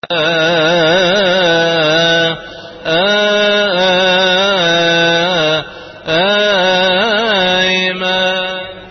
آمين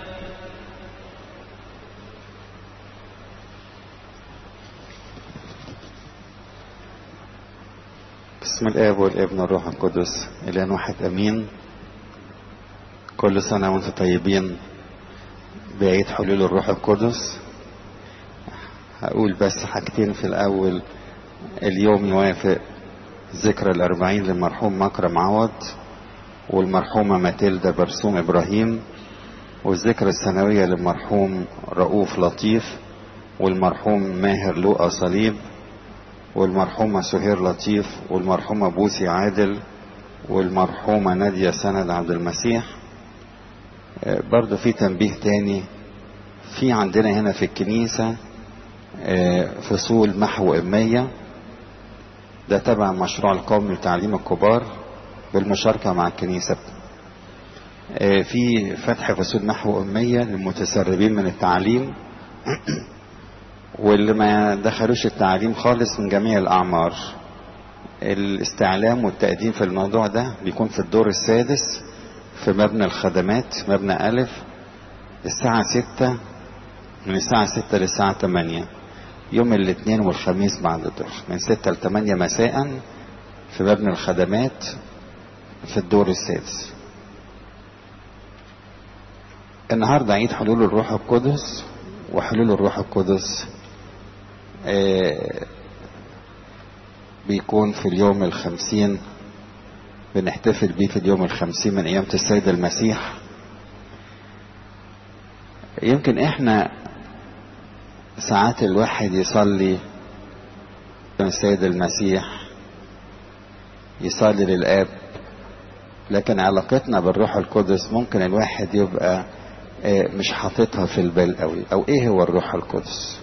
بسم الآب والابن والروح القدس إله واحد أمين كل سنة وانتم طيبين بعيد حلول الروح القدس هقول بس حاجتين في الأول اليوم يوافق ذكرى الأربعين للمرحوم مكرم عوض والمرحومة ماتيلدا برسوم إبراهيم والذكرى السنوية للمرحوم رؤوف لطيف والمرحوم ماهر لوقا صليب والمرحومة سهير لطيف والمرحومة بوسي عادل والمرحومة نادية سند عبد المسيح آه، برضو في تنبيه تاني في عندنا هنا في الكنيسة آه، فصول محو أمية ده تبع مشروع القومي لتعليم الكبار بالمشاركة مع الكنيسة آه، في فتح فصول محو أمية للمتسربين من التعليم واللي ما دخلوش التعليم خالص من جميع الأعمار الاستعلام والتقديم في الموضوع ده بيكون في الدور السادس في مبنى الخدمات مبنى ألف الساعة ستة من الساعة ستة للساعة تمانية يوم الاثنين والخميس بعد الظهر من ستة لتمانية مساء في مبنى الخدمات في الدور السادس النهاردة عيد حلول الروح القدس وحلول الروح القدس آه، بيكون في اليوم الخمسين بنحتفل بيه في اليوم الخمسين من أيام السيد المسيح يمكن احنا ساعات الواحد يصلي السيد المسيح يصلي للآب لكن علاقتنا بالروح القدس ممكن الواحد يبقى آه، مش حاططها في البال قوي او ايه هو الروح القدس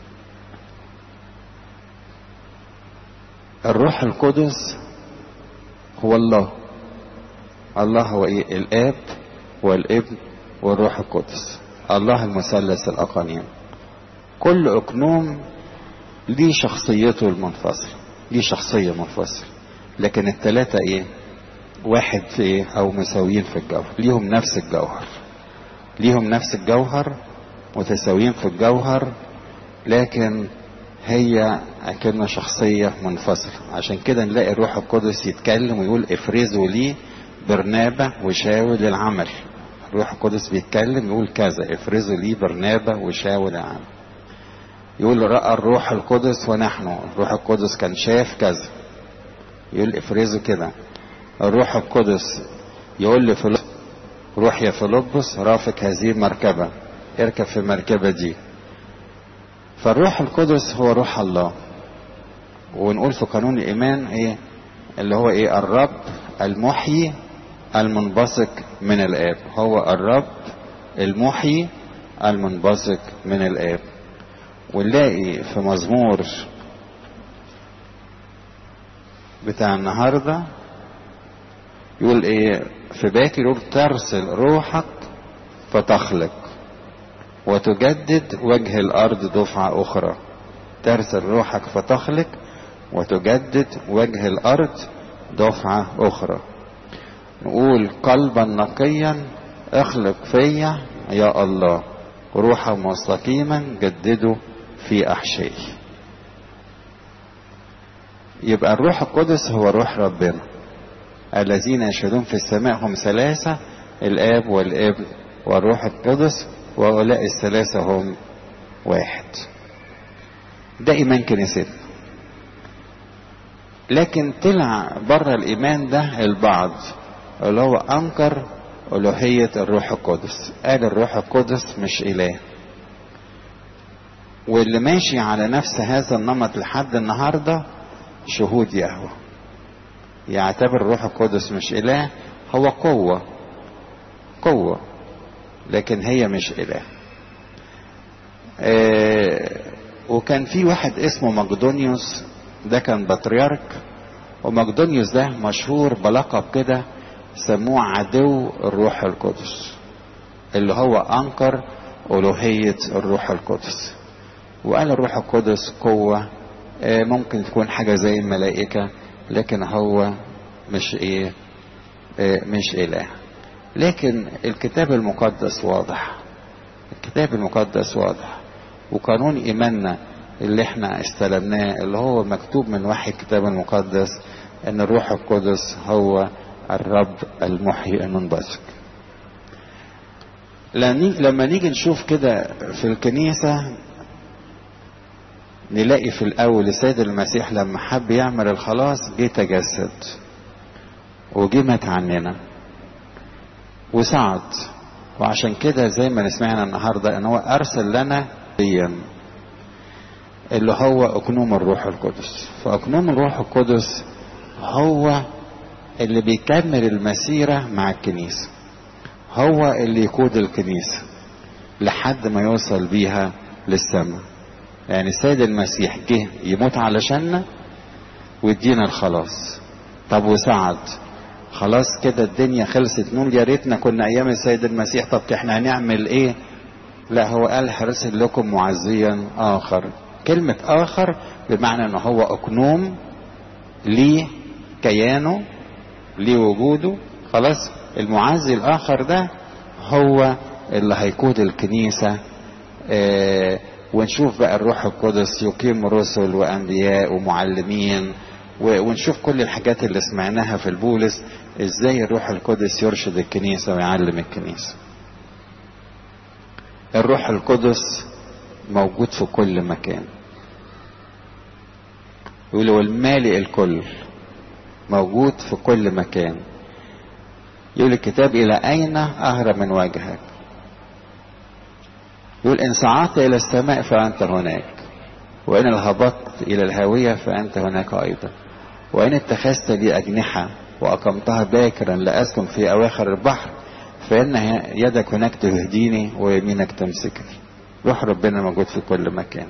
الروح القدس هو الله الله هو ايه الاب والابن والروح القدس الله المثلث الاقانيم كل اقنوم ليه شخصيته المنفصلة ليه شخصية منفصلة لكن التلاتة ايه واحد في ايه او مساويين في الجوهر ليهم نفس الجوهر ليهم نفس الجوهر متساويين في الجوهر لكن هي أكنها شخصية منفصلة عشان كده نلاقي الروح القدس يتكلم ويقول افرزوا لي برنابة وشاول للعمل الروح القدس بيتكلم يقول كذا افرزوا لي برنابة وشاول للعمل يقول رأى الروح القدس ونحن الروح القدس كان شاف كذا يقول افرزوا كده الروح القدس يقول لفيلبس روح يا فيلبس رافق هذه المركبة اركب في المركبة دي فالروح القدس هو روح الله ونقول في قانون الإيمان ايه اللي هو ايه الرب المحيي المنبثق من الآب هو الرب المحيي المنبثق من الآب ونلاقي في مزمور بتاع النهارده يقول ايه في باكر يقول ترسل روحك فتخلق وتجدد وجه الارض دفعة اخرى ترسل روحك فتخلق وتجدد وجه الارض دفعة اخرى نقول قلبا نقيا اخلق فيا يا الله روحا مستقيما جدده في احشائي يبقى الروح القدس هو روح ربنا الذين يشهدون في السماء هم ثلاثة الآب والابن والروح القدس وهؤلاء الثلاثة هم واحد ده إيمان كنيستنا لكن طلع بره الإيمان ده البعض اللي هو أنكر ألوهية الروح القدس قال الروح القدس مش إله واللي ماشي على نفس هذا النمط لحد النهارده شهود يهوه يعتبر الروح القدس مش اله هو قوة قوة لكن هي مش اله آه وكان في واحد اسمه مقدونيوس ده كان بطريرك ومقدونيوس ده مشهور بلقب كده سموه عدو الروح القدس اللي هو انكر الوهية الروح القدس وقال الروح القدس قوة ممكن تكون حاجة زي الملائكة لكن هو مش ايه مش اله لكن الكتاب المقدس واضح الكتاب المقدس واضح وقانون ايماننا اللي احنا استلمناه اللي هو مكتوب من وحي الكتاب المقدس ان الروح القدس هو الرب المحيي المنبثق لما نيجي نشوف كده في الكنيسة نلاقي في الأول السيد المسيح لما حب يعمل الخلاص جه تجسد وجه مات عننا وصعد وعشان كده زي ما سمعنا النهارده ان هو ارسل لنا ديا اللي هو اكنوم الروح القدس فاكنوم الروح القدس هو اللي بيكمل المسيره مع الكنيسه هو اللي يقود الكنيسه لحد ما يوصل بيها للسماء يعني السيد المسيح جه يموت علشاننا ويدينا الخلاص طب وسعد خلاص كده الدنيا خلصت نقول يا ريتنا كنا ايام السيد المسيح طب احنا هنعمل ايه لا هو قال هرسل لكم معزيا اخر كلمة اخر بمعنى ان هو اكنوم ليه كيانه ليه وجوده خلاص المعزي الاخر ده هو اللي هيقود الكنيسة آه ونشوف بقى الروح القدس يقيم رسل وانبياء ومعلمين ونشوف كل الحاجات اللي سمعناها في البولس ازاي الروح القدس يرشد الكنيسة ويعلم الكنيسة الروح القدس موجود في كل مكان يقول هو المالئ الكل موجود في كل مكان يقول الكتاب إلى أين أهرب من وجهك يقول إن صعدت إلى السماء فأنت هناك وإن هبطت إلى الهاوية فأنت هناك أيضا وإن اتخذت لي أجنحة وأقمتها باكرا لأسكن في أواخر البحر فإن يدك هناك تهديني ويمينك تمسكني روح ربنا موجود في كل مكان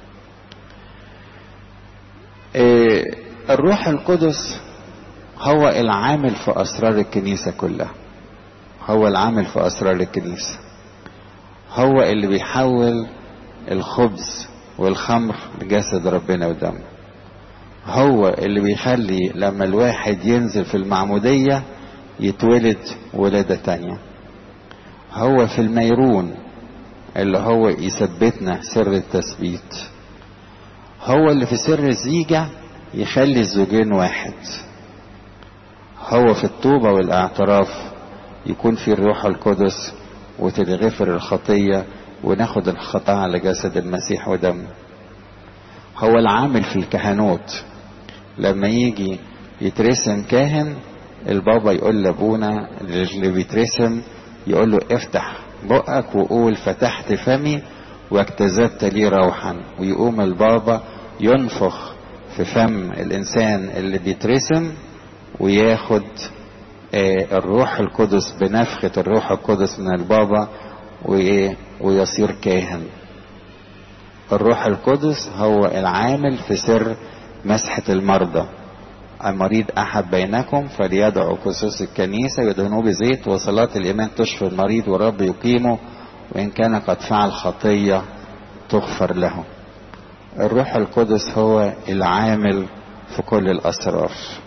إيه الروح القدس هو العامل في أسرار الكنيسة كلها هو العامل في أسرار الكنيسة هو اللي بيحول الخبز والخمر لجسد ربنا ودمه هو اللي بيخلي لما الواحد ينزل في المعمودية يتولد ولادة تانية هو في الميرون اللي هو يثبتنا سر التثبيت هو اللي في سر الزيجة يخلي الزوجين واحد هو في التوبة والاعتراف يكون في الروح القدس وتتغفر الخطية وناخد الخطاء على جسد المسيح ودمه هو العامل في الكهنوت لما يجي يترسم كاهن البابا يقول لابونا اللي بيترسم يقول له افتح بقك وقول فتحت فمي واجتذبت لي روحا ويقوم البابا ينفخ في فم الانسان اللي بيترسم وياخد آه الروح القدس بنفخة الروح القدس من البابا ويصير كاهن الروح القدس هو العامل في سر مسحة المرضى المريض أحد بينكم فليدعو خصوص الكنيسة يدهنوه بزيت وصلاة الإيمان تشفي المريض والرب يقيمه وإن كان قد فعل خطية تغفر له الروح القدس هو العامل في كل الأسرار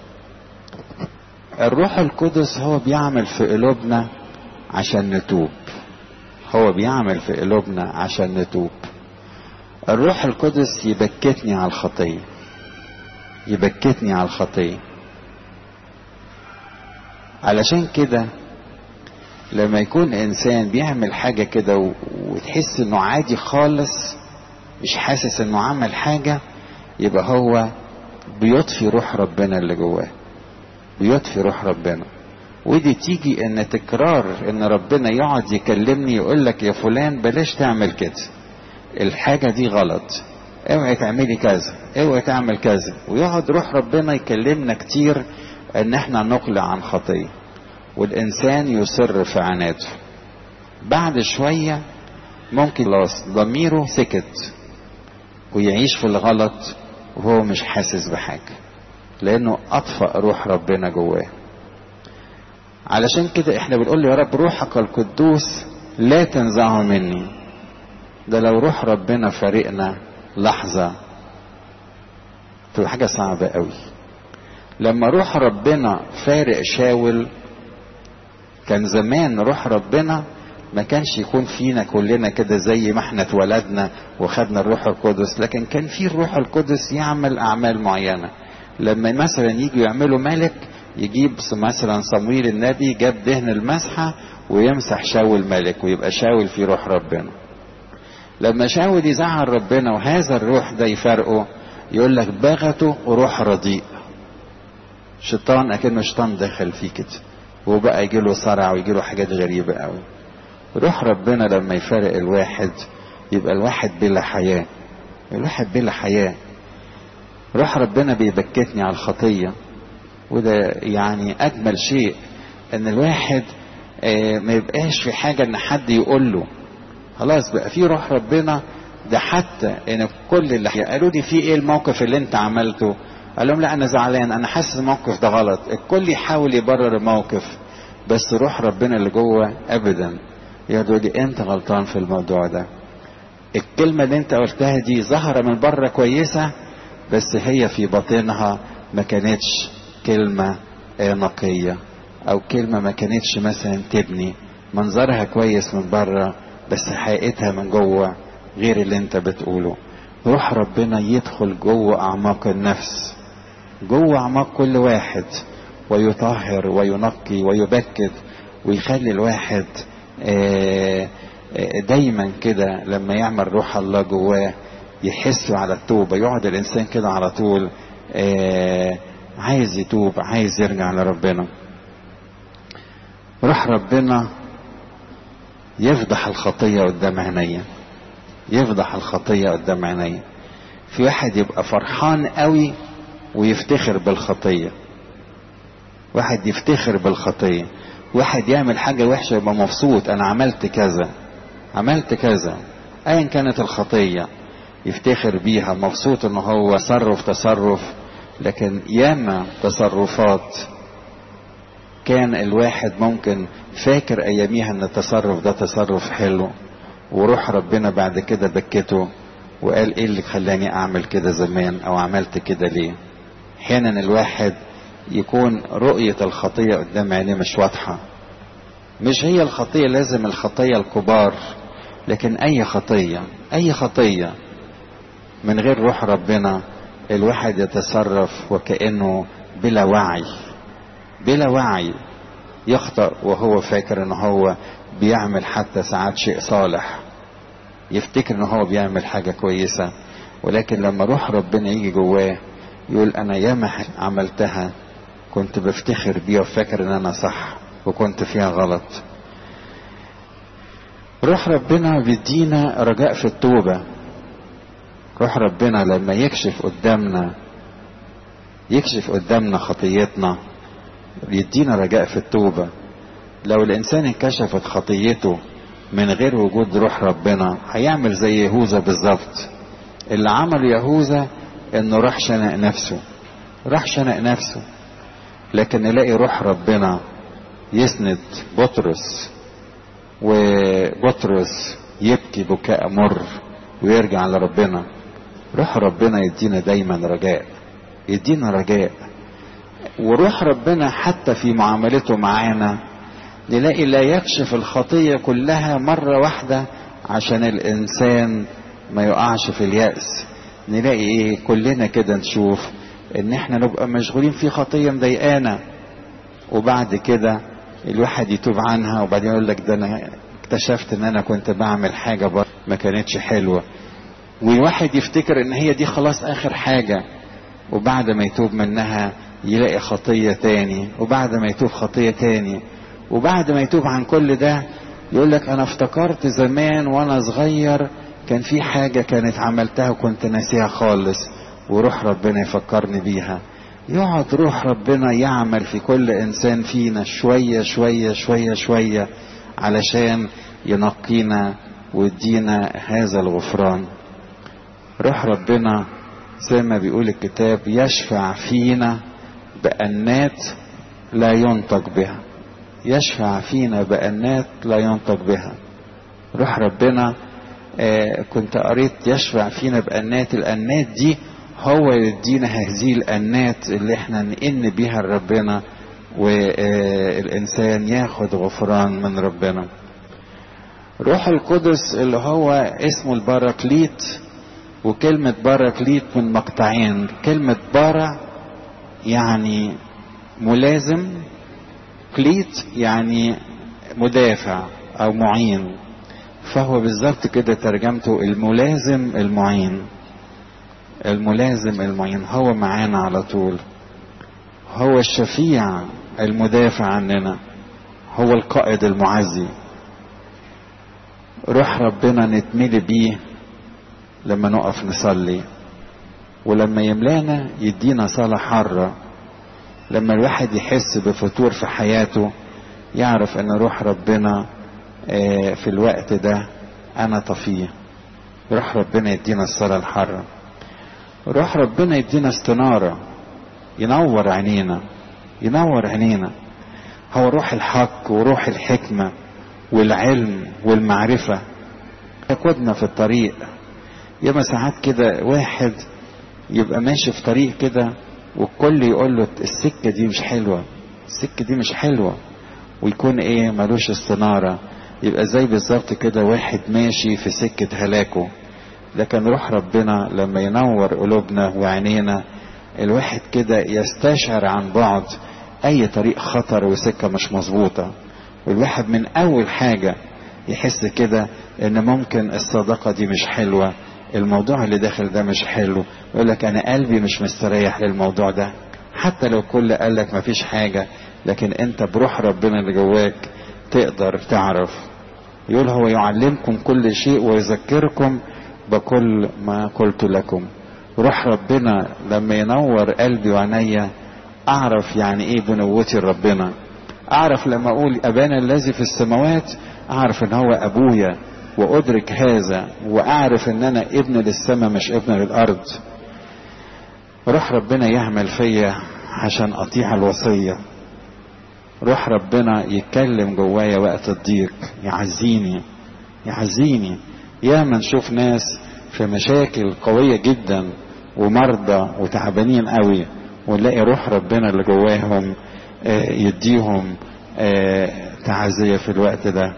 الروح القدس هو بيعمل في قلوبنا عشان نتوب هو بيعمل في قلوبنا عشان نتوب الروح القدس يبكتني على الخطيه يبكتني على الخطية علشان كده لما يكون انسان بيعمل حاجة كده وتحس انه عادي خالص مش حاسس انه عمل حاجة يبقى هو بيطفي روح ربنا اللي جواه بيطفي روح ربنا ودي تيجي ان تكرار ان ربنا يقعد يكلمني يقول لك يا فلان بلاش تعمل كده الحاجة دي غلط اوعي تعملي كذا اوعي تعمل كذا ويقعد روح ربنا يكلمنا كتير ان احنا نقلع عن خطيه والانسان يصر في عناده بعد شويه ممكن خلاص ضميره سكت ويعيش في الغلط وهو مش حاسس بحاجه لانه اطفأ روح ربنا جواه علشان كده احنا بنقول له يا رب روحك القدوس لا تنزعه مني ده لو روح ربنا فارقنا لحظة تبقى حاجة صعبة قوي لما روح ربنا فارق شاول كان زمان روح ربنا ما كانش يكون فينا كلنا كده زي ما احنا اتولدنا وخدنا الروح القدس لكن كان في الروح القدس يعمل اعمال معينه لما مثلا يجوا يعملوا ملك يجيب مثلا صمويل النبي جاب دهن المسحه ويمسح شاول ملك ويبقى شاول في روح ربنا لما شاول يزعل ربنا وهذا الروح ده يفرقه يقول لك بغته روح رديء شيطان اكنه شيطان دخل فيه كده وبقى يجي له صرع ويجي له حاجات غريبه قوي روح ربنا لما يفارق الواحد يبقى الواحد بلا حياه الواحد بلا حياه روح ربنا بيبكتني على الخطيه وده يعني اجمل شيء ان الواحد آه ما يبقاش في حاجه ان حد يقول له خلاص بقى في روح ربنا ده حتى ان كل اللي قالوا لي في ايه الموقف اللي انت عملته قال لهم لا انا زعلان انا حاسس الموقف ده غلط الكل يحاول يبرر الموقف بس روح ربنا اللي جوه ابدا يقول لي انت غلطان في الموضوع ده الكلمه اللي انت قلتها دي ظاهره من بره كويسه بس هي في باطنها ما كانتش كلمه نقيه او كلمه ما كانتش مثلا تبني منظرها كويس من بره بس حقيقتها من جوه غير اللي انت بتقوله روح ربنا يدخل جوه اعماق النفس جوه اعماق كل واحد ويطهر وينقي ويبكت ويخلي الواحد دايما كده لما يعمل روح الله جواه يحس على التوبة يقعد الإنسان كده على طول عايز يتوب عايز يرجع لربنا روح ربنا يفضح الخطية قدام عينيا يفضح الخطية قدام عينيا في واحد يبقى فرحان قوي ويفتخر بالخطية واحد يفتخر بالخطية واحد يعمل حاجة وحشة يبقى مبسوط أنا عملت كذا عملت كذا أيا كانت الخطية يفتخر بيها مبسوط إن هو تصرف تصرف لكن ياما تصرفات كان الواحد ممكن فاكر أياميها إن التصرف ده تصرف حلو وروح ربنا بعد كده بكته وقال إيه اللي خلاني أعمل كده زمان أو عملت كده ليه أحيانا الواحد يكون رؤية الخطية قدام عينيه مش واضحة مش هي الخطية لازم الخطية الكبار لكن أي خطية أي خطية من غير روح ربنا الواحد يتصرف وكأنه بلا وعي بلا وعي يخطأ وهو فاكر ان هو بيعمل حتى ساعات شيء صالح يفتكر ان هو بيعمل حاجة كويسة ولكن لما روح ربنا يجي جواه يقول انا ياما عملتها كنت بفتخر بيها وفاكر ان انا صح وكنت فيها غلط روح ربنا بيدينا رجاء في التوبة روح ربنا لما يكشف قدامنا يكشف قدامنا خطيتنا بيدينا رجاء في التوبة لو الانسان انكشفت خطيته من غير وجود روح ربنا هيعمل زي يهوذا بالظبط اللي عمل يهوذا انه راح شنق نفسه راح شنق نفسه لكن نلاقي روح ربنا يسند بطرس وبطرس يبكي بكاء مر ويرجع لربنا روح ربنا يدينا دايما رجاء يدينا رجاء وروح ربنا حتى في معاملته معانا نلاقي لا يكشف الخطية كلها مرة واحدة عشان الإنسان ما يقعش في اليأس نلاقي إيه كلنا كده نشوف إن إحنا نبقى مشغولين في خطية مضايقانا وبعد كده الواحد يتوب عنها وبعدين يقول لك ده أنا اكتشفت إن أنا كنت بعمل حاجة بر ما كانتش حلوة وواحد يفتكر إن هي دي خلاص آخر حاجة وبعد ما يتوب منها يلاقي خطية تاني وبعد ما يتوب خطية تاني وبعد ما يتوب عن كل ده يقول لك انا افتكرت زمان وانا صغير كان في حاجة كانت عملتها وكنت ناسيها خالص وروح ربنا يفكرني بيها يقعد روح ربنا يعمل في كل انسان فينا شوية شوية شوية شوية علشان ينقينا ويدينا هذا الغفران روح ربنا زي ما بيقول الكتاب يشفع فينا بأنات لا ينطق بها يشفع فينا بأنات لا ينطق بها روح ربنا آه كنت قريت يشفع فينا بأنات الأنات دي هو يدينا هذه الأنات اللي احنا نئن بيها لربنا والإنسان ياخد غفران من ربنا روح القدس اللي هو اسمه الباراكليت وكلمة باراكليت من مقطعين كلمة بارا يعني ملازم كليت يعني مدافع او معين فهو بالظبط كده ترجمته الملازم المعين الملازم المعين هو معانا على طول هو الشفيع المدافع عننا هو القائد المعزي روح ربنا نتملي بيه لما نقف نصلي ولما يملانا يدينا صلاة حارة لما الواحد يحس بفتور في حياته يعرف ان روح ربنا في الوقت ده انا طفيه روح ربنا يدينا الصلاة الحارة روح ربنا يدينا استنارة ينور عينينا ينور عينينا هو روح الحق وروح الحكمة والعلم والمعرفة يقودنا في الطريق ياما ساعات كده واحد يبقى ماشي في طريق كده والكل يقول له السكة دي مش حلوة السكة دي مش حلوة ويكون ايه ملوش استنارة يبقى زي بالظبط كده واحد ماشي في سكة هلاكه لكن روح ربنا لما ينور قلوبنا وعينينا الواحد كده يستشعر عن بعد اي طريق خطر وسكة مش مظبوطة والواحد من اول حاجة يحس كده ان ممكن الصداقة دي مش حلوة الموضوع اللي داخل ده مش حلو يقول لك انا قلبي مش مستريح للموضوع ده حتى لو كل قال لك مفيش حاجة لكن انت بروح ربنا اللي جواك تقدر تعرف يقول هو يعلمكم كل شيء ويذكركم بكل ما قلت لكم روح ربنا لما ينور قلبي وعينيا اعرف يعني ايه بنوتي ربنا اعرف لما اقول ابانا الذي في السماوات اعرف ان هو ابويا وادرك هذا واعرف ان انا ابن للسماء مش ابن للارض روح ربنا يعمل فيا عشان اطيع الوصيه روح ربنا يتكلم جوايا وقت الضيق يعزيني يعزيني ياما نشوف ناس في مشاكل قوية جدا ومرضى وتعبانين قوي ونلاقي روح ربنا اللي جواهم يديهم تعزية في الوقت ده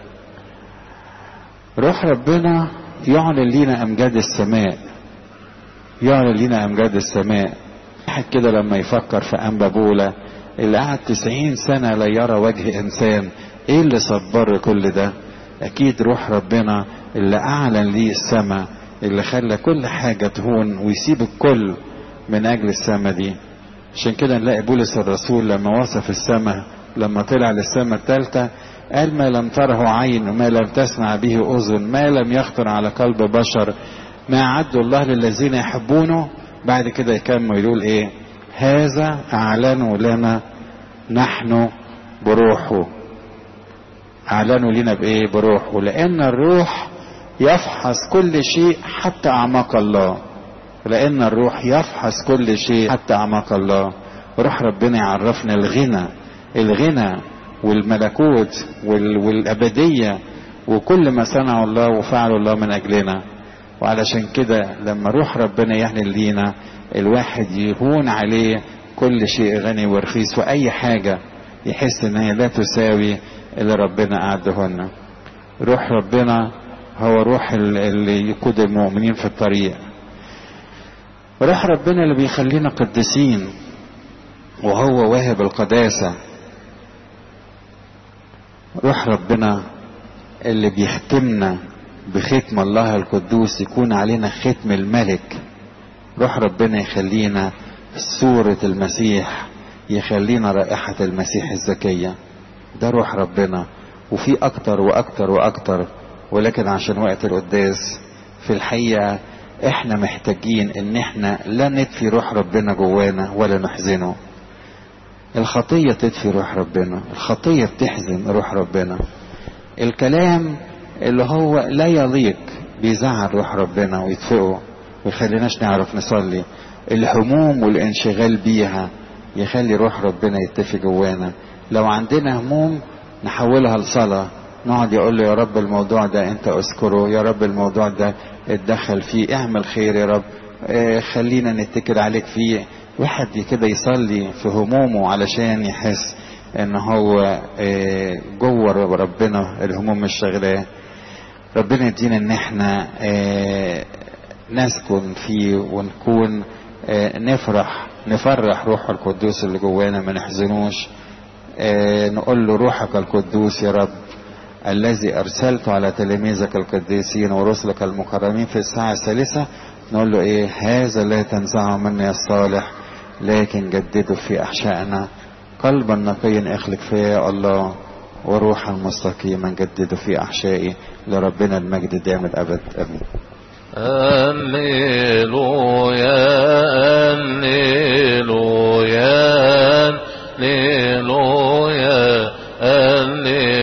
روح ربنا يعلن لينا امجاد السماء يعلن لينا امجاد السماء واحد كده لما يفكر في انبابولا اللي قعد تسعين سنة لا يرى وجه انسان ايه اللي صبر كل ده اكيد روح ربنا اللي اعلن ليه السماء اللي خلى كل حاجة تهون ويسيب الكل من اجل السماء دي عشان كده نلاقي بولس الرسول لما وصف السماء لما طلع للسماء الثالثة قال ما لم تره عين وما لم تسمع به اذن ما لم يخطر على قلب بشر ما اعد الله للذين يحبونه بعد كده يكمل يقول ايه هذا اعلنوا لنا نحن بروحه اعلنوا لنا بايه بروحه لان الروح يفحص كل شيء حتى اعماق الله لان الروح يفحص كل شيء حتى اعماق الله روح ربنا يعرفنا الغنى الغنى والملكوت والابديه وكل ما صنعه الله وفعله الله من اجلنا وعلشان كده لما روح ربنا يعلن لينا الواحد يهون عليه كل شيء غني ورخيص واي حاجه يحس ان هي لا تساوي اللي ربنا اعده لنا روح ربنا هو روح اللي يقود المؤمنين في الطريق روح ربنا اللي بيخلينا قديسين وهو واهب القداسة روح ربنا اللي بيختمنا بختم الله القدوس يكون علينا ختم الملك روح ربنا يخلينا صورة المسيح يخلينا رائحة المسيح الزكية ده روح ربنا وفي اكتر واكتر واكتر ولكن عشان وقت القداس في الحقيقة احنا محتاجين ان احنا لا نطفي روح ربنا جوانا ولا نحزنه الخطية تطفي روح ربنا الخطية بتحزن روح ربنا الكلام اللي هو لا يليق بيزعل روح ربنا ويطفئه ويخليناش نعرف نصلي الهموم والانشغال بيها يخلي روح ربنا يتفي جوانا لو عندنا هموم نحولها لصلاة نقعد يقول له يا رب الموضوع ده انت اذكره يا رب الموضوع ده اتدخل فيه اعمل خير يا رب آه، خلينا نتكل عليك فيه واحد كده يصلي في همومه علشان يحس ان هو آه، جوه ربنا الهموم مش شغلاه ربنا يدينا ان احنا آه، نسكن فيه ونكون آه، نفرح نفرح روح القدوس اللي جوانا ما نحزنوش آه، نقول له روحك القدوس يا رب الذي ارسلته على تلاميذك القديسين ورسلك المكرمين في الساعه الثالثه نقول له ايه هذا لا تنزعه مني يا الصالح لكن جدده في احشائنا قلبا نقيا اخلق فيا يا الله وروحا مستقيما جدده في احشائي لربنا المجد دائم الابد امين هللويا هللويا هللويا